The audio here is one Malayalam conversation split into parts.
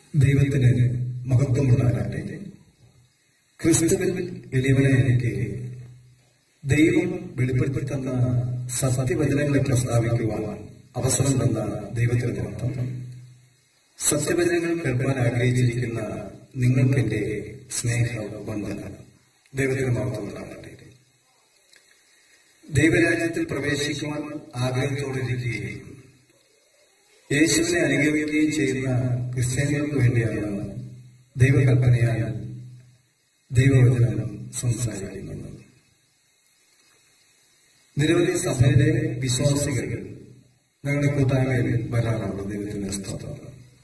ദൈവത്തിന് മഹത്വമുണ്ടാകട്ടെ ക്രിസ്തുവിൽ എളിയവനെ എനിക്ക് ദൈവം വെളിപ്പെടുത്തി തന്ന സത്യവചനങ്ങളെ പ്രസ്താവിക്കുവാൻ അവസരം തന്ന ദൈവത്തിന് മഹത്വം സത്യവചനങ്ങൾ കേൾക്കാൻ ആഗ്രഹിച്ചിരിക്കുന്ന നിങ്ങൾക്ക് എന്റെ സ്നേഹ വന്ദനം ദൈവത്തിന് മഹത്വമുണ്ടാകട്ടെ ദൈവരാജ്യത്തിൽ പ്രവേശിക്കുവാൻ ആഗ്രഹത്തോടിരിക്കുകയും യേശുവിനെ അനുഗമിക്കുകയും ചെയ്യുന്ന ക്രിസ്ത്യാനികൾക്ക് വേണ്ടിയാണ് ദൈവകൽപ്പനയാൽ ദൈവവചനം സംസാരിക്കുന്നത് നിരവധി സഭയിലെ വിശ്വാസികൾ ഞങ്ങളുടെ കൂട്ടായ്മയിൽ വരാറുണ്ട് ദൈവത്തിന്റെ സ്തോത്രം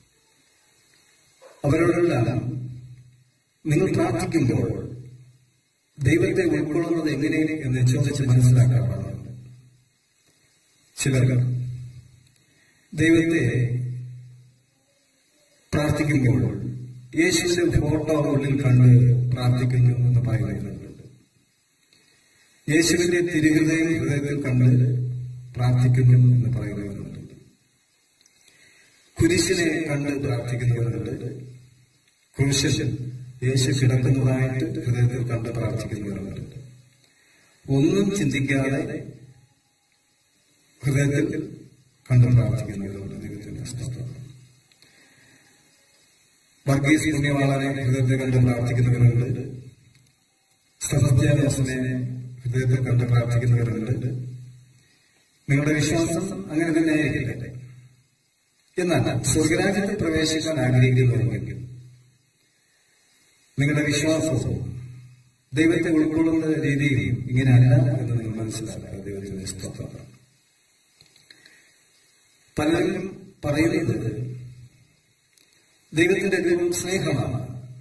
അവരോടെല്ലാം നിങ്ങൾ പ്രാർത്ഥിക്കുമ്പോൾ ദൈവത്തെ ഉൾക്കൊള്ളുന്നത് എങ്ങനെ എന്ന് ചോദിച്ച് മനസ്സിലാക്കാറുണ്ട് ചിലർ ദൈവത്തെ പ്രാർത്ഥിക്കുമ്പോൾ യേശുവിന്റെ ഫോട്ടോ ഉള്ളിൽ കണ്ട് പ്രാർത്ഥിക്കുന്നു എന്ന് പറയുന്നുണ്ട് യേശുവിന്റെ തിരുഹൃദയം ഹൃദയത്തിൽ കണ്ട് പ്രാർത്ഥിക്കുന്നു എന്ന് പറയുന്നവരുണ്ട് കുരിശിനെ കണ്ട് പ്രാർത്ഥിക്കുന്നവരുണ്ട് കുരിശിൽ യേശു കിടക്കുന്നതായിട്ട് ഹൃദയത്തിൽ കണ്ട് പ്രാർത്ഥിക്കുന്നവരുണ്ട് ഒന്നും ചിന്തിക്കാതെ ഹൃദയത്തിൽ കണ്ട് പ്രാർത്ഥിക്കുന്നവരുണ്ട് ദൈവത്തിന്റെ സ്തോത്രം വർഗീസ് പുണ്യവാളനെ ഹൃദയത്തിൽ കണ്ട് പ്രാർത്ഥിക്കുന്നവരുണ്ട് സത്യാദാസനെ ഹൃദയത്തിൽ കണ്ട് പ്രാർത്ഥിക്കുന്നവരുണ്ട് നിങ്ങളുടെ വിശ്വാസം അങ്ങനെ തന്നെ ആയിരിക്കട്ടെ എന്നാൽ സ്വർഗരാജ്യത്തിൽ പ്രവേശിക്കാൻ ആഗ്രഹിക്കുന്നുവെങ്കിൽ നിങ്ങളുടെ വിശ്വാസവും ദൈവത്തെ ഉൾക്കൊള്ളുന്ന രീതിയും ഇങ്ങനെയല്ല എന്ന് നിങ്ങൾ മനസ്സിലാക്കുക ദൈവത്തിന്റെ സ്തോത്രം പലരും പറയുന്നത് ദൈവത്തിന്റെ ദൈവം സ്നേഹമാണ്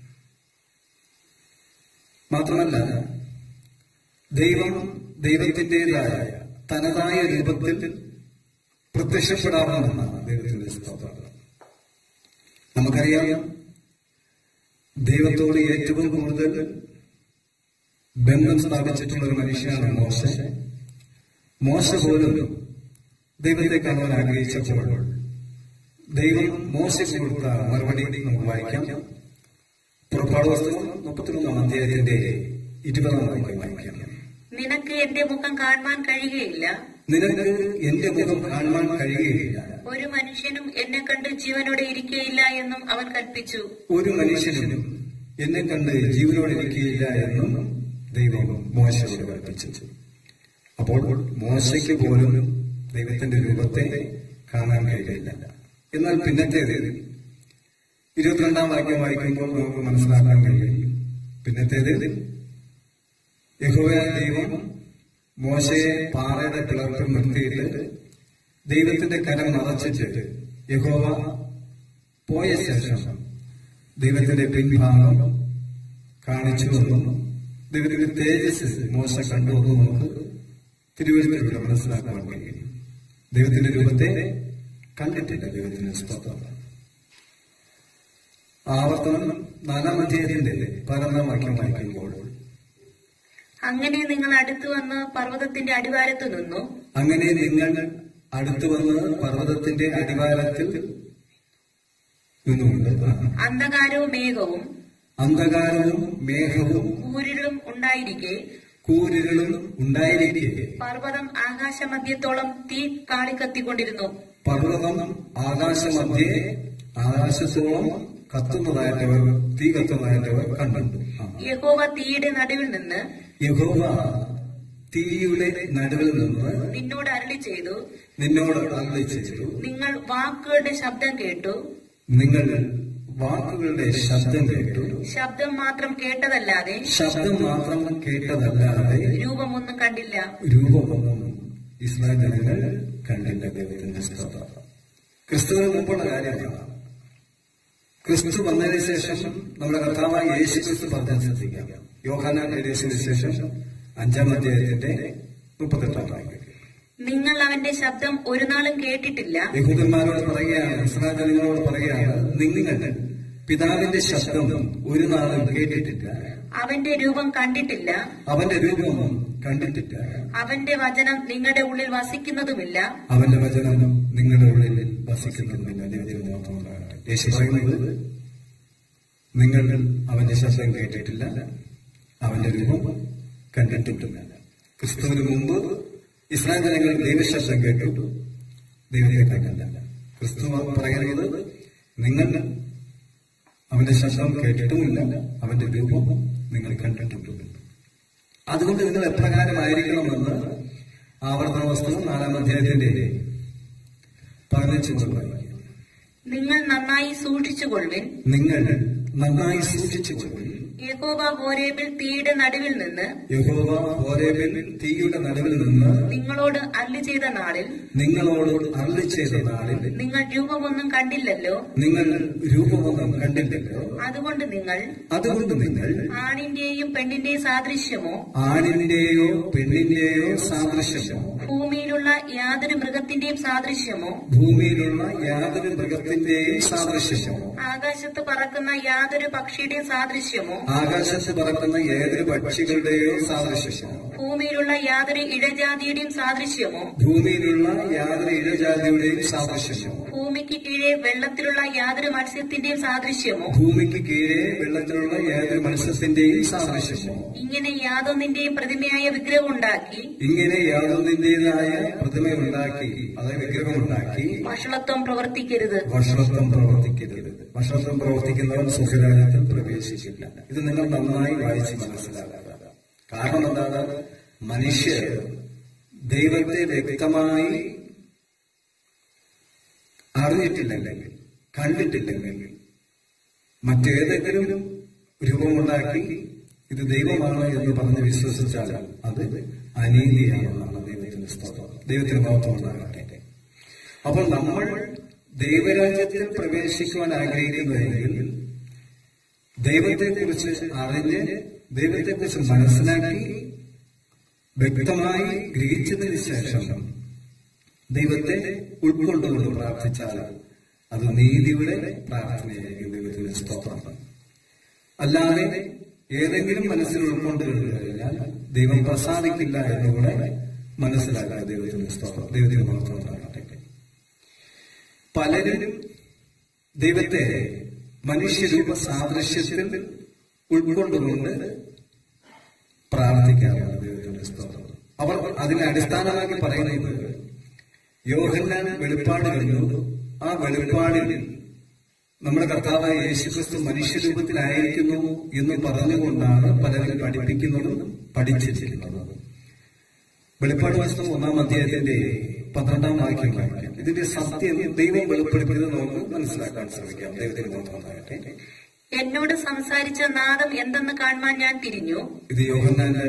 മാത്രമല്ല ദൈവം ദൈവത്തിൻ്റെതായ തനതായ രൂപത്തിൽ പ്രത്യക്ഷപ്പെടാമെന്നാണ് ദൈവത്തിന്റെ സ്തോത്രം നമുക്കറിയാം ദൈവത്തോട് ഏറ്റവും കൂടുതൽ ബന്ധം സ്ഥാപിച്ചിട്ടുള്ള ഒരു മനുഷ്യനാണ് മോശ മോശ പോലും ദൈവത്തെ കാണാൻ ആഗ്രഹിച്ചപ്പോൾ ദൈവം മോശയ്ക്ക് കൊടുത്ത മറുപടി നമുക്ക് വായിക്കാം പുറപ്പാട് പുസ്തകം മുപ്പത്തിമൂന്നാം അധ്യായത്തിന്റെ ഇരുപതാം വാക്യം വായിക്കാം നിനക്ക് എന്റെ മുഖം കാണുവാൻ കഴിയുകയില്ല നിനക്ക് എന്റെ മുഖം കാണുവാൻ കഴിയുകയില്ല ഒരു മനുഷ്യനും എന്നെ കണ്ട് ജീവനോടെ ഇരിക്കുകയില്ല എന്നും അവൻ കൽപ്പിച്ചു ഒരു മനുഷ്യനും എന്നെ കണ്ട് ജീവനോടെ ഇരിക്കുകയില്ല എന്നും ദൈവം മോശയോട് കൽപ്പിച്ചു അപ്പോൾ മോശയ്ക്ക് പോലും ദൈവത്തിന്റെ രൂപത്തെ കാണാൻ കഴിയില്ല എന്നാൽ പിന്നത്തേത് ഇരുപത്തിരണ്ടാം വാക്യം വായിക്കുമ്പോൾ നമുക്ക് മനസ്സിലാക്കാൻ കഴിയും പിന്നത്തേത് യഹോവയായ ദൈവം മോശയെ പാറയുടെ പിളർപ്പിൽ നിർത്തിയിട്ട് ദൈവത്തിന്റെ കരം മറച്ചിട്ട് യഹോവ പോയ ശേഷം ദൈവത്തിന്റെ പിൻഭാഗം കാണിച്ചു എന്നും ദൈവത്തിന്റെ തേജസ് മോശ കണ്ടു എന്നും നമുക്ക് തിരുവനന്തപുരത്ത് മനസ്സിലാക്കാൻ കഴിയും ദൈവത്തിന്റെ രൂപത്തെ കണ്ടിട്ടില്ല ദൈവത്തിന്റെ സ്തോത്രം ആവർത്തനം നാലാം അധ്യായത്തിന്റെ പതിനൊന്നാം വാക്യം വായിക്കുമ്പോൾ അങ്ങനെ നിങ്ങൾ അടുത്തു വന്ന് പർവ്വതത്തിന്റെ അടിവാരത്തു നിന്നു അങ്ങനെ നിങ്ങൾ അടുത്തു വന്ന് പർവ്വതത്തിന്റെ അടിവാരത്തിൽ നിന്നുകൊണ്ട് അന്ധകാരവും മേഘവും അന്ധകാരവും മേഘവും കൂരിലും ഉണ്ടായിരിക്കെ കൂരുകളും ഉണ്ടായിരിക്കെ പർവ്വതം ആകാശമധ്യത്തോളം തീ കാളിക്കത്തിക്കൊണ്ടിരുന്നു പർവ്വതം ആകാശമധ്യേ ആകാശത്തോളം കത്തുന്നതായിട്ടവർ തീ കത്തുന്നതായിട്ടവർ കണ്ടു ആ. യഹോവ തീയുടെ നടുവിൽ നിന്ന് യഹോവ തീയുടെ നടുവിൽ നിന്ന് നിന്നോട് അരളി ചെയ്തു നിന്നോട് അരുളി ചെയ്തു നിങ്ങൾ വാക്കുകളുടെ ശബ്ദം കേട്ടു നിങ്ങൾ വാക്കുകളുടെ ശബ്ദം കേട്ടു ശബ്ദം മാത്രം കേട്ടതല്ലാതെ ശബ്ദം മാത്രം കേട്ടതല്ലാതെ രൂപമൊന്നും കണ്ടില്ല രൂപമൊന്നും ഇസ്ലാം ജനങ്ങൾ കണ്ടില്ല ദൈവത്തിന്റെ സ്തോത്രം ക്രിസ്തുവിന് മുമ്പുള്ള കാര്യമാണ് ക്രിസ്തു വന്നതിന് ശേഷം നമ്മുടെ കർത്താവായ യേശു ക്രിസ്തു പറഞ്ഞാൽ ശ്രദ്ധിക്കാം യോഹാനാൻ യേശുവിന് ശേഷം അഞ്ചാം അധ്യായത്തിന്റെ മുപ്പത്തെട്ടാം വാക്യം നിങ്ങൾ അവന്റെ ശബ്ദം ഒരു നാളും കേട്ടിട്ടില്ല യഹൂദന്മാരോട് പറയുകയാണ് ഇസ്രായേൽ ജനങ്ങളോട് പറയുകയാണ് നിങ്ങൾ പിതാവിന്റെ ശബ്ദം ഒരു നാളും കേട്ടിട്ടില്ല അവന്റെ രൂപം കണ്ടിട്ടില്ല അവന്റെ രൂപമൊന്നും കണ്ടിട്ടില്ല അവന്റെ വചനം നിങ്ങളുടെ ഉള്ളിൽ വസിക്കുന്നതുമില്ല അവന്റെ വചനം നിങ്ങളുടെ ഉള്ളിൽ വസിക്കുന്നതിന് ദൈവത്തിന് മാത്രമുണ്ടാകട്ടെ യേശു പറയുന്നത് നിങ്ങൾ അവന്റെ ശബ്ദം കേട്ടിട്ടില്ല അവന്റെ രൂപം കണ്ടിട്ടില്ല ക്രിസ്തുവിന് മുമ്പ് ഇസ്രായേൽ ജനങ്ങൾ ദൈവശബ്ദം കേട്ടു ദൈവത്തെ കണ്ടില്ല ക്രിസ്തു പറയുന്നത് നിങ്ങൾ അവന്റെ ശബ്ദം കേട്ടിട്ടുമില്ല അവന്റെ രൂപം നിങ്ങൾ കണ്ടിട്ടുമില്ല അതുകൊണ്ട് നിങ്ങൾ എപ്രകാരമായിരിക്കണമെന്ന് ആവർത്തന വസ്തു നാലാം അധ്യായത്തിന്റെ പതിനഞ്ച് വായിക്കുക നിങ്ങൾ നന്നായി സൂക്ഷിച്ചുകൊള്ളുവിൻ നിങ്ങൾ നന്നായി സൂക്ഷിച്ചുകൊള്ളു യഹോവ ഹോരേബിൽ തീയുടെ നടുവിൽ നിന്ന് യഹോവ ഓരേബിൽ തീയുടെ നടുവിൽ നിന്ന് നിങ്ങളോട് അല്ലി ചെയ്ത നാളിൽ നിങ്ങളോട് അരളി ചെയ്ത നാളിൽ നിങ്ങൾ രൂപമൊന്നും കണ്ടില്ലല്ലോ നിങ്ങൾ രൂപമൊന്നും കണ്ടില്ലല്ലോ അതുകൊണ്ട് നിങ്ങൾ അതുകൊണ്ട് നിങ്ങൾ ആണിന്റെയും പെണ്ണിന്റെയും സാദൃശ്യമോ ആണിന്റെയോ പെണ്ണിന്റെയോ സാദൃശ്യമോ ഭൂമിയിലുള്ള യാതൊരു മൃഗത്തിന്റെയും സാദൃശ്യമോ ഭൂമിയിലുള്ള യാതൊരു മൃഗത്തിന്റെയും സാദൃശ്യമോ ആകാശത്ത് പറക്കുന്ന യാതൊരു പക്ഷിയുടെയും സാദൃശ്യമോ ആകാശത്ത് പറക്കുന്ന ഏതൊരു പക്ഷികളുടെയോ സാദൃശ്യമോ ഭൂമിയിലുള്ള യാതൊരു ഇഴജാതിയുടെയും സാദൃശ്യമോ ഭൂമിയിലുള്ള യാതൊരു ഇഴജാതിയുടെയും സാദൃശ്യമോ ഭൂമിക്ക് കീഴെ വെള്ളത്തിലുള്ള യാതൊരു മത്സ്യത്തിന്റെയും സാദൃശ്യമോ ഭൂമിക്ക് കീഴെ വെള്ളത്തിലുള്ള ഏതൊരു മത്സ്യത്തിന്റെയും സാദൃശ്യമോ ഇങ്ങനെ യാതൊന്നിന്റെയും പ്രതിമയായ വിഗ്രഹം ഉണ്ടാക്കി ഇങ്ങനെ യാതൊന്നിന്റേതായ പ്രതിമയുണ്ടാക്കി അതായത് വിഗ്രഹമുണ്ടാക്കി വഷളത്വം പ്രവർത്തിക്കരുത് വഷളത്വം പ്രവർത്തിക്കരുത് വഷളത്വം പ്രവർത്തിക്കുന്നവൻ സുഖരാജ്യത്തിൽ പ്രവേശിച്ചില്ല ഇത് നിങ്ങൾ നന്നായി വായിച്ച് മനസ്സിലാക്കുക കാരണം എന്താണ് മനുഷ്യർ ദൈവത്തെ വ്യക്തമായി അറിഞ്ഞിട്ടില്ലെങ്കിൽ കണ്ടിട്ടില്ലെങ്കിൽ മറ്റേതെങ്കിലും രൂപമുണ്ടാക്കി ഇത് ദൈവമാണ് എന്ന് പറഞ്ഞ് വിശ്വസിച്ചാൽ അത് അനീതിയാണെന്നാണ് ദൈവത്തിന്റെ സ്തോത്രം ദൈവത്തിന് മഹത്വമുണ്ടാകട്ടെ അപ്പോൾ നമ്മൾ ദൈവരാജ്യത്തിൽ പ്രവേശിക്കുവാൻ ആഗ്രഹിക്കുന്നുവെങ്കിൽ ദൈവത്തെക്കുറിച്ച് അറിഞ്ഞ് ദൈവത്തെക്കുറിച്ച് മനസ്സിലാക്കി വ്യക്തമായി ഗ്രഹിച്ചതിന് ശേഷം ദൈവത്തെ ഉൾക്കൊണ്ടുകൊണ്ട് പ്രാർത്ഥിച്ചാൽ അത് നീതിയുടെ പ്രാർത്ഥനയായിരിക്കും ദൈവത്തിന് സ്തോത്രം അല്ലാതെ ഏതെങ്കിലും മനസ്സിൽ ഉൾക്കൊണ്ട് കഴിഞ്ഞാൽ ദൈവം പ്രസാദിക്കില്ല എന്നുകൂടെ മനസ്സിലാക്കുക ദൈവത്തിന് സ്തോത്രം ദൈവത്തിന് മഹത്വം ഉണ്ടാകട്ടെ പലരും ദൈവത്തെ മനുഷ്യരൂപ സാദൃശ്യത്തിൽ ഉൾക്കൊണ്ടുകൊണ്ട് പ്രാർത്ഥിക്കാറുണ്ട് ദൈവത്തിന്റെ സ്തോത്രം അവർ അതിനെ അടിസ്ഥാനമാക്കി പറയുന്നത് യോഹന്നാൻ വെളിപ്പാട് കണ്ടു ആ വെളിപ്പാടിൽ നമ്മുടെ കർത്താവായ യേശുക്രിസ്തു മനുഷ്യരൂപത്തിലായിരിക്കുന്നു എന്ന് പറഞ്ഞുകൊണ്ടാണ് പലരും പഠിപ്പിക്കുന്നതും പഠിച്ചിരിക്കുന്നതും വെളിപ്പാട് പുസ്തകം ഒന്നാം അധ്യായത്തിന്റെ പന്ത്രണ്ടാം വാക്യം വായിക്കാം ഇതിന്റെ സത്യം ദൈവം വെളിപ്പെടുത്തുന്നത് നമുക്ക് മനസ്സിലാക്കാൻ ശ്രമിക്കാം ദൈവത്തിന് ബോധമുണ്ടാകട്ടെ എന്നോട് സംസാരിച്ച നാദം എന്തെന്ന് കാണുവാൻ ഞാൻ തിരിഞ്ഞു ഇത് യോഹന്നാന്റെ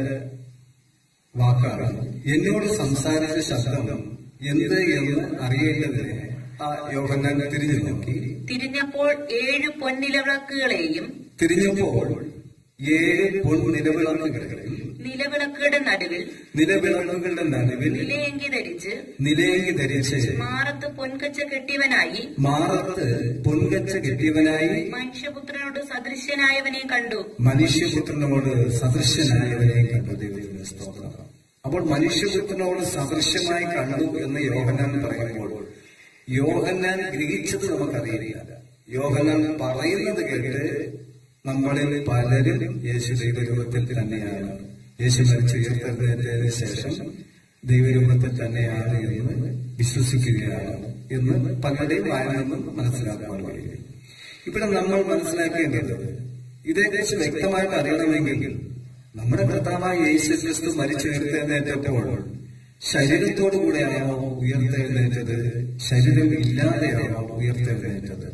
വാക്കാണ് എന്നോട് സംസാരിച്ച ശബ്ദം എന്ത് എന്ന് അറിയേണ്ടതിന് ആ യോഹന്നാൻ തിരിഞ്ഞു നോക്കി തിരിഞ്ഞപ്പോൾ ഏഴ് പൊന്നിലവിളക്കുകളെയും തിരിഞ്ഞപ്പോൾ ഏഴ് പൊൻ നിലവിളക്കുകളിൽ നിലവിളക്കുകളുടെ നടുവിൽ നിലവിളക്കുകളുടെ നടുവിൽ നിലയെങ്കി ധരിച്ച് നിലയെങ്കി ധരിച്ച് മാറത്ത് പൊൻകച്ച കെട്ടിയവനായി മാറത്ത് പൊൻകച്ച കെട്ടിയവനായി മനുഷ്യപുത്രനോട് സദൃശ്യനായവനെ കണ്ടു മനുഷ്യപുത്രനോട് സദൃശ്യനായവനെ കണ്ടു ദൈവത്തിന്റെ സ്തോത്രം അപ്പോൾ മനുഷ്യപുത്രനോട് സദൃശ്യമായി കണ്ടു എന്ന് യോഹന്നാൻ പറയുമ്പോൾ യോഹന്നാൻ ഗ്രഹിച്ചത് നമുക്കറിയില്ല യോഹന്നാൻ പറയുന്നത് കേട്ട് നമ്മളിൽ പലരും യേശു ദൈവരൂപത്തിൽ തന്നെയാണ് യേശു മരിച്ചു ഉയർത്തെഴുന്നേറ്റതിന് ശേഷം ദൈവരൂപത്തിൽ തന്നെയാണ് എന്ന് വിശ്വസിക്കുകയാണ് എന്ന് പലരുടെയും വായന നിന്ന് മനസ്സിലാക്കാൻ കഴിയും ഇവിടെ നമ്മൾ മനസ്സിലാക്കേണ്ടത് ഇതേക്കുറിച്ച് വ്യക്തമായിട്ട് അറിയണമെങ്കിൽ നമ്മുടെ കർത്താവായ യേശു ക്രിസ്തു മരിച്ചു ഉയർത്തെഴുന്നേറ്റപ്പോൾ ശരീരത്തോടു കൂടെയാണോ ഉയർത്തെഴുന്നേറ്റത് ശരീരം ഇല്ലാതെയാണോ ഉയർത്തെഴുന്നേറ്റത്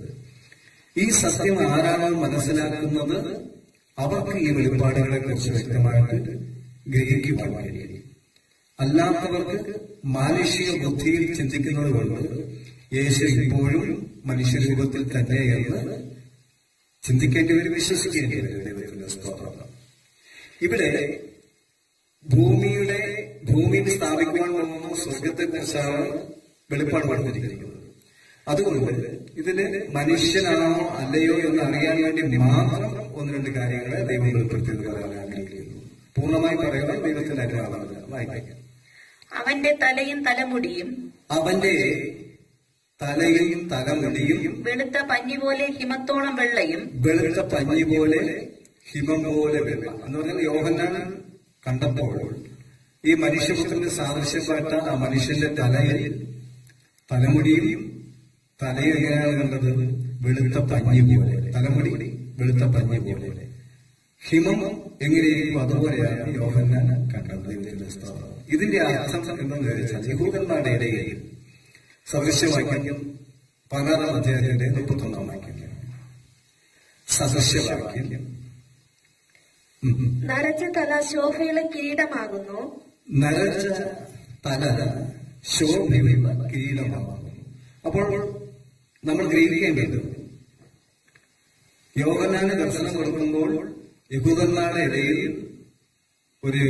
ഈ സത്യം ആരാണോ മനസ്സിലാക്കുന്നത് അവർക്ക് ഈ വെളിപ്പാടുകളെ കുറിച്ച് വ്യക്തമായിട്ട് ഗ്രഹിക്കുവാൻ കഴിയും അല്ലാത്തവർക്ക് മാനുഷിക ബുദ്ധിയിൽ ചിന്തിക്കുന്നത് കൊണ്ട് യേശു ഇപ്പോഴും മനുഷ്യരൂപത്തിൽ തന്നെ എന്ന് ചിന്തിക്കേണ്ടവർ വിശ്വസിക്കേണ്ടി വരും ദൈവത്തിന്റെ സ്തോത്രം ഇവിടെ ഭൂമിയുടെ ഭൂമിയിൽ സ്ഥാപിക്കുവാൻ പോകുന്ന സ്വർഗത്തെ കുറിച്ചാണ് വെളിപ്പാട് പറഞ്ഞിരിക്കുന്നത് അതുകൊണ്ട് ഇതിന് മനുഷ്യനാണോ അല്ലയോ എന്ന് അറിയാൻ വേണ്ടി മാത്രം ഒന്ന് രണ്ട് കാര്യങ്ങളെ ദൈവം വെളിപ്പെടുത്തിയത് പറയാൻ ആഗ്രഹിക്കുന്നു പൂർണ്ണമായി പറയുക ദൈവത്തിന്റെ അനുവാദമല്ല വായിക്കാം അവന്റെ തലയും തലമുടിയും അവന്റെ തലയും തലമുടിയും വെളുത്ത പഞ്ഞി പോലെ ഹിമത്തോളം വെള്ളയും വെളുത്ത പഞ്ഞി പോലെ ഹിമം പോലെ വെള്ള എന്ന് പറഞ്ഞാൽ യോഹന്നാൻ കണ്ടപ്പോൾ ഈ മനുഷ്യപുത്രന്റെ സാദൃശ്യപ്പെട്ട ആ മനുഷ്യന്റെ തലയിൽ തലമുടിയും തലയും എങ്ങനെയാണ് കണ്ടത് വെളുത്ത പഞ്ഞി പോലെ തലമുടി വെളുത്ത പഞ്ഞി പോലെ ഹിമം എങ്ങനെയും അതുപോലെയാണ് യോഹന്നാൻ കണ്ടത് ദൈവത്തിന്റെ സ്തോത്രം. ഇതിന്റെ അർത്ഥം എന്തെന്ന് ചോദിച്ചാൽ യഹൂദന്മാരുടെ ഇടയിൽ സദൃശ്യവാക്യം പതിനാറാം അധ്യായത്തിന്റെ മുപ്പത്തൊന്നാം വാക്യം സദൃശ്യവാക്യം ഉം. നരച്ച തല ശോഭയുള്ള കിരീടമാകുന്നു നരച്ച തല ശോഭയുള്ള കിരീടമാകുന്നു അപ്പോൾ നമ്മൾ ഗ്രഹിക്കേണ്ടത് യോഗനാന് ദർശനം കൊടുക്കുമ്പോൾ യഹൂദന്മാരുടെ ഇടയിൽ ഒരു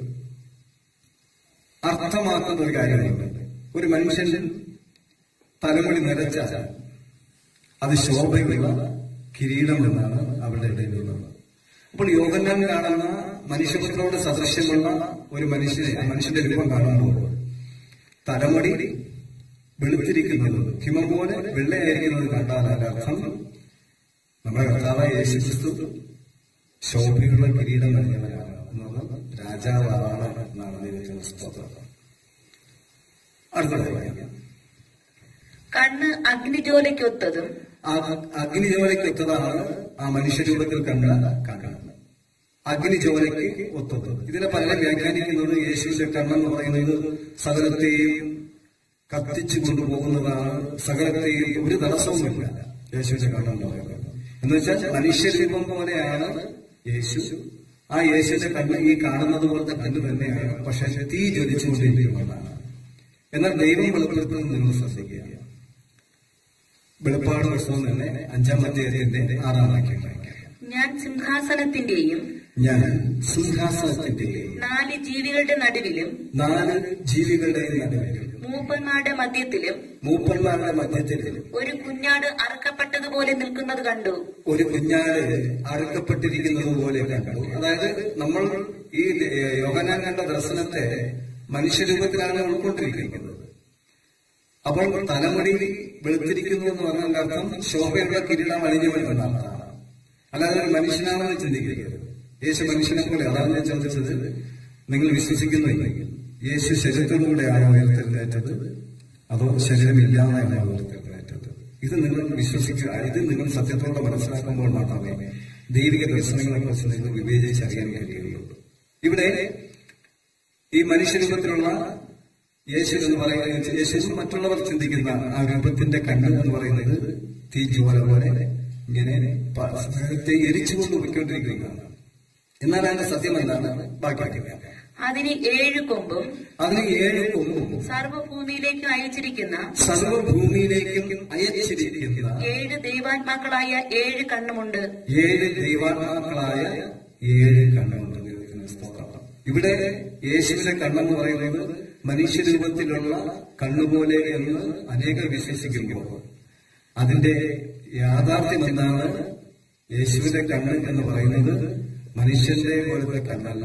അർത്ഥമാക്കുന്ന ഒരു കാര്യമുണ്ട് ഒരു മനുഷ്യൻ തലമുടി നിരച്ചാൽ അത് ശോഭയുള്ള കിരീടം എന്നാണ് അവരുടെ ഇടയിലുള്ളത് അപ്പോൾ യോഗന്നാൻ കാണുന്ന മനുഷ്യപുത്രനോട് സദൃശ്യമുള്ള ഒരു മനുഷ്യനെ ആ മനുഷ്യന്റെ രൂപം കാണുമ്പോൾ തലമുടി വെളുത്തിരിക്കുന്നത് ഹിമം പോലെ വെള്ളയായിരിക്കുന്നത് കണ്ടാൽ അതിന്റെ അർത്ഥം നമ്മുടെ കർത്താവായ യേശു ക്രിസ്തു ശോഭയുള്ള കിരീടം നൽകിയവനാണ് എന്നുള്ളത് രാജാവാണ് എന്നാണ് ദൈവത്തിന്റെ സ്തോത്രം അടുത്ത പറയാം കണ്ണ് അഗ്നിജ്വാലയ്ക്കൊത്തതും ആ അഗ്നിജ്വാലയ്ക്ക് ഒത്തതാണ് ആ മനുഷ്യരൂപത്തിൽ കണ്ട കണ്ണ് അഗ്നിജ്വാലയ്ക്ക് ഒത്തത് ഇതിനെ പലരും വ്യാഖ്യാനിക്കുന്നത് യേശുവിന്റെ കണ്ണെന്ന് പറയുന്നത് സകലത്തെയും കത്തിച്ചു കൊണ്ടുപോകുന്നതാണ് സകലത്തെയും ഒരു തടസ്സവുമില്ല യേശുവിന്റെ കണ്ണെന്ന് പറയുന്നത് എന്ന് വെച്ചാൽ മനുഷ്യരൂപം പോലെയാണ് യേശു ആ യേശുവിന്റെ കണ്ണ് ഈ കാണുന്നത് പോലത്തെ കണ്ണ് തന്നെയാണ് പക്ഷെ തീ ജ്വലിച്ചുകൊണ്ടിരിക്കുന്നതാണ് എന്നാൽ ദൈവം വെളിപ്പെടുത്തുന്നത് നിങ്ങൾ ശ്രദ്ധിക്കുക വെളിപ്പാട് പുസ്തകം തന്നെ അഞ്ചാം അധ്യായത്തിന്റെ ആറാം വാക്യം ഞാൻ സിംഹാസനത്തിന്റെയും ഞാൻ സിംഹാസനത്തിന്റെയും നാല് ജീവികളുടെ നടുവിലും നാല് ജീവികളുടെ നടുവിലും മൂപ്പന്മാരുടെ മധ്യത്തിലും മൂപ്പന്മാരുടെ മധ്യത്തിലും ഒരു കുഞ്ഞാട് അറക്കപ്പെട്ടതുപോലെ നിൽക്കുന്നത് കണ്ടു ഒരു കുഞ്ഞാട് അറുക്കപ്പെട്ടിരിക്കുന്നത് പോലെ കണ്ടു അതായത് നമ്മൾ ഈ യോഗനാൻ കണ്ട ദർശനത്തെ മനുഷ്യരൂപത്തിലാണ് ഉൾക്കൊണ്ടിരിക്കുന്നത് അപ്പോൾ തലമുടി വെളുത്തിരിക്കുന്നു എന്ന് പറഞ്ഞാൽ അർത്ഥം ശോഭയുള്ള കിരീടം അണിഞ്ഞവൻ എന്നാണ് അല്ലാതെ ഒരു മനുഷ്യനാണെന്ന് ചിന്തിക്കരുത് യേശു മനുഷ്യനെ പോലെ അതാണ് ഞാൻ ചോദിച്ചത് നിങ്ങൾ വിശ്വസിക്കുന്നില്ലെങ്കിൽ യേശു ശരീരത്തിലൂടെയാണോ ഉയർത്തെഴുന്നേറ്റത് അതോ ശരീരമില്ലാതെയാണോ ഉയർത്തെഴുന്നേറ്റത് ഇത് നിങ്ങൾ വിശ്വസിക്കുക ഇത് നിങ്ങൾ സത്യത്തോടെ മനസ്സിലാക്കുമ്പോൾ മാത്രമേ ദൈവിക ദർശനങ്ങളെ കുറിച്ച് നിങ്ങൾ വിവേചിച്ചറിയാൻ കഴിയുകയുള്ളൂ ഇവിടെ ഈ മനുഷ്യരൂപത്തിലുള്ള യേശു എന്ന് പറയുന്നത് യേശു മറ്റുള്ളവർ ചിന്തിക്കുന്ന ആ രൂപത്തിന്റെ കണ്ണ് എന്ന് പറയുന്നത് തീജ്വാല പോലെ ഇങ്ങനെ പ- ഹൃദയത്തെ എരിച്ചുകൊണ്ട് പോയിക്കൊണ്ടിരിക്കുന്നതാണ് എന്നാൽ അതിന്റെ സത്യം എന്താണ് ബാക്കി അതിന് ഏഴ് കൊമ്പും അതിന് ഏഴ് കൊമ്പും സർവഭൂമിയിലേക്ക് അയച്ചിരിക്കുന്ന സർവഭൂമിയിലേക്കും അയച്ചിരിക്കുന്ന ഏഴ് ദൈവാത്മാക്കളായ ഏഴ് കണ്ണുമുണ്ട് ഏഴ് ദൈവാത്മാക്കളായ ഏഴ് കണ്ണുണ്ട് ദൈവത്തിന് സ്തോത്രം ഇവിടെ യേശുവിന്റെ കണ്ണെന്ന് പറയുന്നത് മനുഷ്യരൂപത്തിലുള്ള കണ്ണുപോലെ എന്ന് അനേകർ വിശ്വസിക്കുമ്പോൾ അതിന്റെ യാഥാർത്ഥ്യം എന്താണ് യേശുവിന്റെ കണ്ണ് എന്ന് പറയുന്നത് മനുഷ്യന്റെ പോലത്തെ കണ്ണല്ല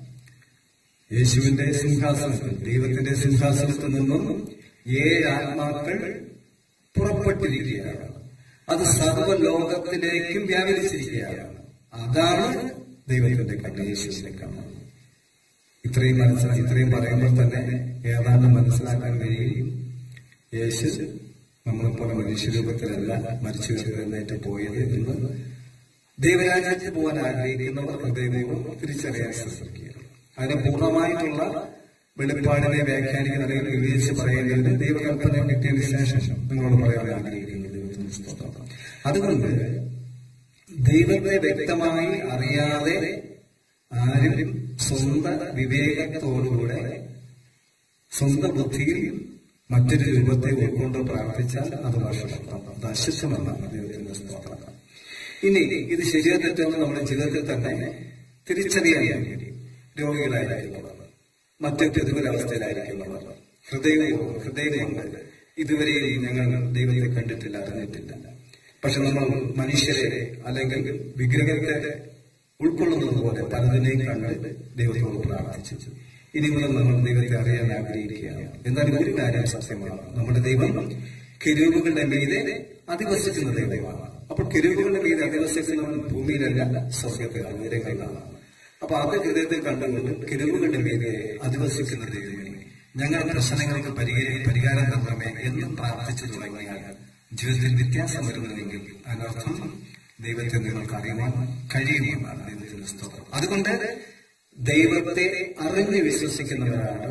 യേശുവിന്റെ സിംഹാസനത്തിൽ ദൈവത്തിന്റെ സിംഹാസനത്തിൽ നിന്നും ഏഴ് ആത്മാക്കൾ പുറപ്പെട്ടിരിക്കുകയാണ് അത് സർവ്വലോകത്തിലേക്കും വ്യാപരിച്ചിരിക്കുകയാണ് അതാണ് ദൈവത്തിന്റെ കണ്ണ് യേശുവിന്റെ കണ്ണ് ഇത്രയും മനസ്സിലാക്കി ഇത്രയും പറയുമ്പോൾ തന്നെ ഏതാണ്ട് മനസ്സിലാക്കാൻ കഴിയും യേശു നമ്മളെപ്പോലെ മനുഷ്യരൂപത്തിലല്ല മരിച്ചു എഴുന്നേറ്റ് പോയത് എന്ന് ദൈവരാജ്യത്തിൽ പോകാൻ ആഗ്രഹിക്കുന്നവർ ഹൃദയപൂർവ്വം തിരിച്ചറിയാൻ ശ്രമിക്കുക അതിന് പൂർണ്ണമായിട്ടുള്ള വെളിപ്പാടിനെ വ്യാഖ്യാനിക്കുന്ന അല്ലെങ്കിൽ വിവേചിച്ച് പറയേണ്ടതിന് ദൈവകൽപ്പന കിട്ടിയതിന് ശേഷം നിങ്ങളോട് പറയാൻ ആഗ്രഹിക്കുന്നു ദൈവത്തിന്റെ സ്തോത്രം അതുകൊണ്ട് ദൈവത്തെ വ്യക്തമായി അറിയാതെ ആരും സ്വന്തം വിവേകത്തോടുകൂടെ സ്വന്തം ബുദ്ധിയിൽ മറ്റൊരു രൂപത്തെ ഉൾക്കൊണ്ട് പ്രാർത്ഥിച്ചാൽ അത് വർഷണം അത് അശുദ്ധമെന്നാണ് ദൈവത്തിന്റെ സ്തോത്രം ഇനി ഇത് ശരിയോ തെറ്റെന്ന് നമ്മുടെ ജീവിതത്തിൽ തന്നെ തിരിച്ചറിയാൻ വേണ്ടി രോഗികളായിരിക്കുന്നവർ മറ്റ് പ്രതികൂലാവസ്ഥയിലായിരിക്കുന്നവർ ഹൃദയവും ഹൃദയമുണ്ട് ഇതുവരെയും ഞങ്ങൾ ദൈവത്തെ കണ്ടിട്ടില്ല അറിഞ്ഞിട്ടില്ല പക്ഷെ നമ്മൾ മനുഷ്യരെ അല്ലെങ്കിൽ വിഗ്രഹത്തെ ഉൾക്കൊള്ളുന്നത് പോലെ പലതിനെയും കണ്ട് ദൈവത്തോട് പ്രാർത്ഥിച്ചു ഇനി മുതൽ നമ്മൾ ദൈവത്തെ അറിയാൻ ആഗ്രഹിക്കുകയാണ് എന്നാലും ഒരു കാര്യം സത്യമാണ് നമ്മുടെ ദൈവം കിരൂപുകളുടെ മീതെ അധിവസിക്കുന്ന ദൈവമാണ് അപ്പോൾ കിരൂപുകളുടെ മീതെ അധിവസിക്കുന്നവൻ ഭൂമിയിലല്ല സ്വർഗത്തിലാണ് ഉയരങ്ങളിലാണ് അപ്പൊ അത് ഹൃദയത്തിൽ കണ്ടുകൊണ്ട് കിരൂപുകളുടെ മീതെ അധിവസിക്കുന്ന ദൈവമേ ഞങ്ങൾ പ്രശ്നങ്ങൾക്ക് പരിഹരി പരിഹാരം തന്നമേ എന്ന് പ്രാർത്ഥിച്ചു തുടങ്ങിയാൽ ജീവിതത്തിൽ വ്യത്യാസം വരുന്നുവെങ്കിൽ അതിനർത്ഥം ദൈവത്തെ നിങ്ങൾക്ക് അറിയുവാൻ കഴിയുമെന്നാണ് ദൈവത്തിന്റെ സ്തോത്രം അതുകൊണ്ട് ദൈവത്തെ അറിഞ്ഞ് വിശ്വസിക്കുന്നവരാണ്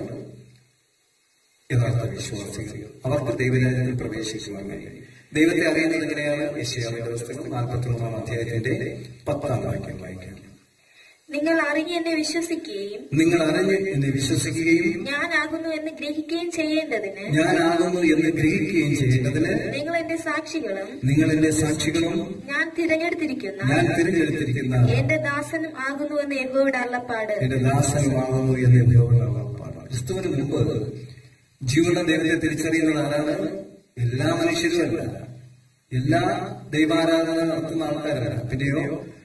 യഥാർത്ഥ വിശ്വാസികൾ അവർക്ക് ദൈവരാജ്യത്തിൽ പ്രവേശിക്കുവാൻ കഴിയും ദൈവത്തെ അറിയുന്നത് എങ്ങനെയാണ് യശയാവിന്റെ പുസ്തകം നാൽപ്പത്തി മൂന്നാം അധ്യായത്തിന്റെ പത്താം വാക്യം വായിക്കാം നിങ്ങൾ അറിഞ്ഞ് എന്നെ വിശ്വസിക്കുകയും നിങ്ങൾ അറിഞ്ഞ് എന്നെ വിശ്വസിക്കുകയും ഞാനാകുന്നു എന്ന് ഗ്രഹിക്കുകയും ചെയ്യേണ്ടതിന് ഞാനാകുന്നു എന്ന് ഗ്രഹിക്കുകയും ചെയ്യേണ്ടതിന് നിങ്ങൾ എന്റെ സാക്ഷികളും നിങ്ങൾ എന്റെ സാക്ഷികളും ഞാൻ തിരഞ്ഞെടുത്തിരിക്കുന്ന ഞാൻ തിരഞ്ഞെടുത്തിരിക്കുന്ന എന്റെ ദാസനും ആകുന്നു എന്ന് യഹോവയുടെ അള്ളപ്പാട് എന്റെ ദാസനുമാകുന്നു എന്ന് എന്നോടുള്ള പാടാണ് ക്രിസ്തുവിന് മുമ്പ് ജീവന്റെ ദൈവത്തെ തിരിച്ചറിയുന്നത് ആരാണ് എല്ലാ മനുഷ്യരുമല്ല എല്ലാ ദൈവാരാധന നടത്തുന്ന ആൾക്കാരല്ല പിന്നെയോ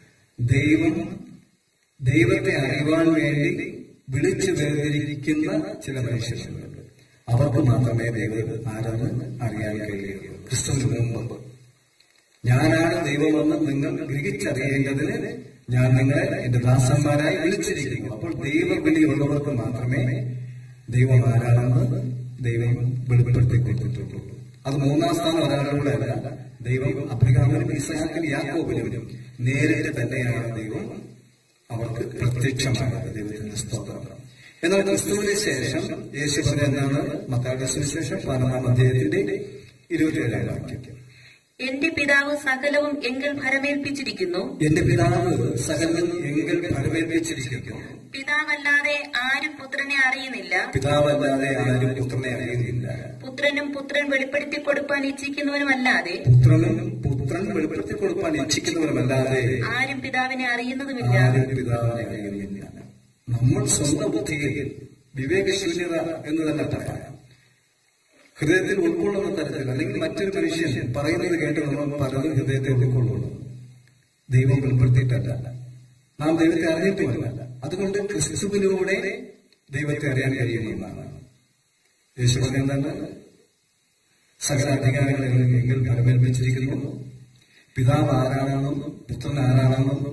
ദൈവം ദൈവത്തെ അറിയുവാൻ വേണ്ടി വിളിച്ചു വേർതിരിക്കുന്ന ചില മനുഷ്യരുണ്ട് അവർക്ക് മാത്രമേ ദൈവം ആരാണെന്ന് അറിയാൻ കഴിയുകയുള്ളൂ ക്രിസ്തുവിന് മുമ്പ് ഞാനാണ് ദൈവമെന്ന് നിങ്ങൾ ഗ്രഹിച്ചറിയേണ്ടതിന് ഞാൻ നിങ്ങളെ എന്റെ ദാസന്മാരായി വിളിച്ചിരിക്കുന്നു അപ്പോൾ ദൈവവിളിയുള്ളവർക്ക് മാത്രമേ ദൈവം ആരാണെന്ന് ദൈവം വെളിപ്പെടുത്തി കൊടുത്തിട്ടുള്ളൂ അത് മൂന്നാം സ്ഥാനം ഒരാളുടെ അല്ല ദൈവം അബ്രഹാമിനും ഇസഹാക്കിനും യാക്കോബിനും നേരിട്ട് തന്നെയാണ് ദൈവം അവർക്ക് പ്രത്യക്ഷമായത് ദൈവത്തിന്റെ സ്തോത്രം എന്നാൽ ക്രിസ്തുവിന് ശേഷം യേശു പറഞ്ഞാണ് മത്തായുടെ സുവിശേഷം പതിനൊന്നാം അധ്യായത്തിന്റെ ഇരുപത്തിയേഴാം വാക്യം എന്റെ പിതാവ് സകലവും എങ്കിൽ ഭരമേൽപ്പിച്ചിരിക്കുന്നു എന്റെ പിതാവ് സകലം എങ്കിൽ ഫലമേൽപ്പിച്ചിരിക്കുന്നു പിതാവല്ലാതെ ആരും പുത്രനെ അറിയുന്നില്ല പിതാവല്ലാതെ ആരും പുത്രനെ അറിയുന്നില്ല പുത്രനും പുത്രൻ വെളിപ്പെടുത്തി കൊടുപ്പാൻ ഇച്ഛിക്കുന്നവനുമല്ലാതെ പുത്രനും പുത്രൻ വെളിപ്പെടുത്തി കൊടുക്കാൻ ഇച്ഛിക്കുന്നവരല്ലാതെ ആരും പിതാവിനെ അറിയുന്നതുമില്ല ആരും പിതാവിനെ അറിയുന്നില്ല നമ്മൾ സ്വന്തം ബുദ്ധിയിൽ വിവേകശൂന്യത എന്ന് തന്നെ പറയാം ഹൃദയത്തിൽ ഉൾക്കൊള്ളുന്ന തരത്തിൽ അല്ലെങ്കിൽ മറ്റൊരു മനുഷ്യൻ പറയുന്നത് കേട്ട് നമ്മൾ പലതും ഹൃദയത്തെ ഉൾക്കൊള്ളുന്നു ദൈവം വെളിപ്പെടുത്തിയിട്ടല്ല നാം ദൈവത്തെ അറിഞ്ഞിട്ടുമല്ല അതുകൊണ്ട് ക്രിസ്തുവിലൂടെ ദൈവത്തെ അറിയാൻ കഴിയുമെന്നാണ് യേശു പറഞ്ഞെന്താണ് സകല അധികാരങ്ങളിൽ എങ്കിൽ ഫലമേൽപ്പിച്ചിരിക്കുന്നു പിതാവ് ആരാണെന്നും പുത്രൻ ആരാണെന്നും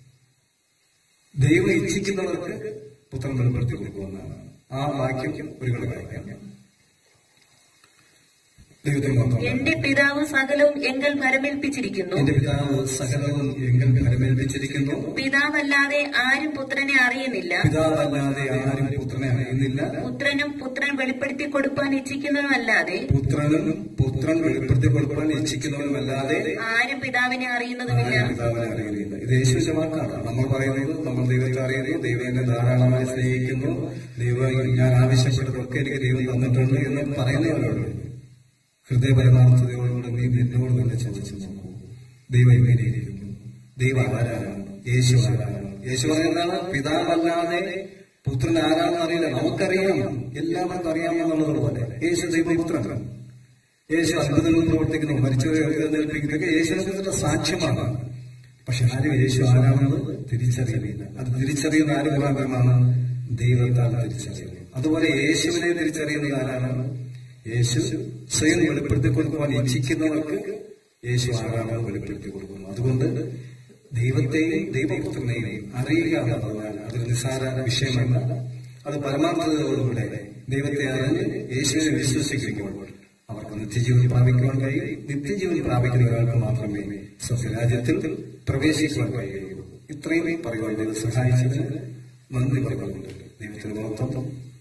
ദൈവം ഇച്ഛിക്കുന്നവർക്ക് പുത്രൻ വെളിപ്പെടുത്തി കൊടുക്കുമെന്നാണ് ആ വാക്യം ഒരു കളി വായിക്കാം ദൈവത്തിന് മാത്രം എന്റെ പിതാവ് സകലവും എങ്കിൽ ഭരമേൽപ്പിച്ചിരിക്കുന്നു എന്റെ പിതാവ് സകലവും എങ്കിൽ ഫലമേൽപ്പിച്ചിരിക്കുന്നു പിതാവല്ലാതെ ആരും പുത്രനെ അറിയുന്നില്ല പിതാവല്ലാതെ ആരും പുത്രനെ അറിയുന്നില്ല പുത്രനും പുത്രൻ വെളിപ്പെടുത്തി കൊടുപ്പാൻ ഇച്ഛിക്കുന്നവനല്ലാതെ പുത്രനും പുത്രൻ വെളിപ്പെടുത്തി കൊടുക്കാൻ ഇച്ഛിക്കുന്നവനുമല്ലാതെ ആരും പിതാവിനെ അറിയുന്നതുമില്ല ആരും പിതാവിനെ അറിയുന്നില്ല ഇത് യേശുവിന്റെ വാക്കാണ് നമ്മൾ പറയുന്നത് നമ്മൾ ദൈവത്തെ അറിയുന്നു ദൈവം എന്നെ ധാരാളമായി സ്നേഹിക്കുന്നു ദൈവം ഞാൻ ആവശ്യപ്പെട്ടതൊക്കെ എനിക്ക് ദൈവം തന്നിട്ടുണ്ട് എന്ന് പറയുന്നവരോട് ഹൃദയപരമാർത്ഥതയോടുകൂടെ നീ നിന്നോട് തന്നെ ചിന്തിച്ചു നോക്കൂ ദൈവം എങ്ങനെയിരിക്കുന്നു ദൈവം ആരാണ് യേശു ആരാണ് യേശു പറയുന്നതാണ് പിതാവല്ലാതെ പുത്രൻ ആരാണെന്ന് അറിയില്ല നമുക്കറിയാം എല്ലാവർക്കും അറിയാമെന്നുള്ളതുപോലെ യേശു ദൈവപുത്രൻ യേശു അത്ഭുതങ്ങൾ പ്രവർത്തിക്കുന്നു മരിച്ചവരെ എഴുന്നേൽപ്പിക്കുന്നതൊക്കെ യേശുവിന്റെ സാക്ഷ്യമാണ് പക്ഷെ ആരും യേശു ആരാണെന്ന് തിരിച്ചറിയില്ല അത് തിരിച്ചറിയുന്ന ആര് മുഖാന്തരമാണ് ദൈവത്താൽ തിരിച്ചറിയുന്നത് അതുപോലെ യേശുവിനെ തിരിച്ചറിയുന്നത് ആരാണ് യേശു സ്വയം വെളിപ്പെടുത്തി കൊടുക്കുവാൻ ഇച്ഛിക്കുന്നവർക്ക് യേശു ആരാണെന്ന് വെളിപ്പെടുത്തി കൊടുക്കുന്നു അതുകൊണ്ട് ദൈവത്തെയും ദൈവപുത്രനെയും അറിയുക എന്നുള്ളതാണ് അതൊരു നിസ്സാര വിഷയമല്ല അത് പരമാർത്ഥതയോടുകൂടെ ദൈവത്തെ അറിഞ്ഞ് യേശുവിനെ വിശ്വസിക്കുമ്പോൾ അവർക്ക് നിത്യജീവൻ പ്രാപിക്കുവാൻ കഴിയും നിത്യജീവൻ പ്രാപിക്കുന്ന ഒരാൾക്ക് മാത്രമേ സ്വർഗരാജ്യത്തിൽ പ്രവേശിക്കുവാൻ കഴിയുള്ളൂ ഇത്രയും പറയുവാൻ ദൈവം സഹായിച്ചതിന് നന്ദി പറഞ്ഞുകൊണ്ട് ദൈവത്തിന് മഹത്വം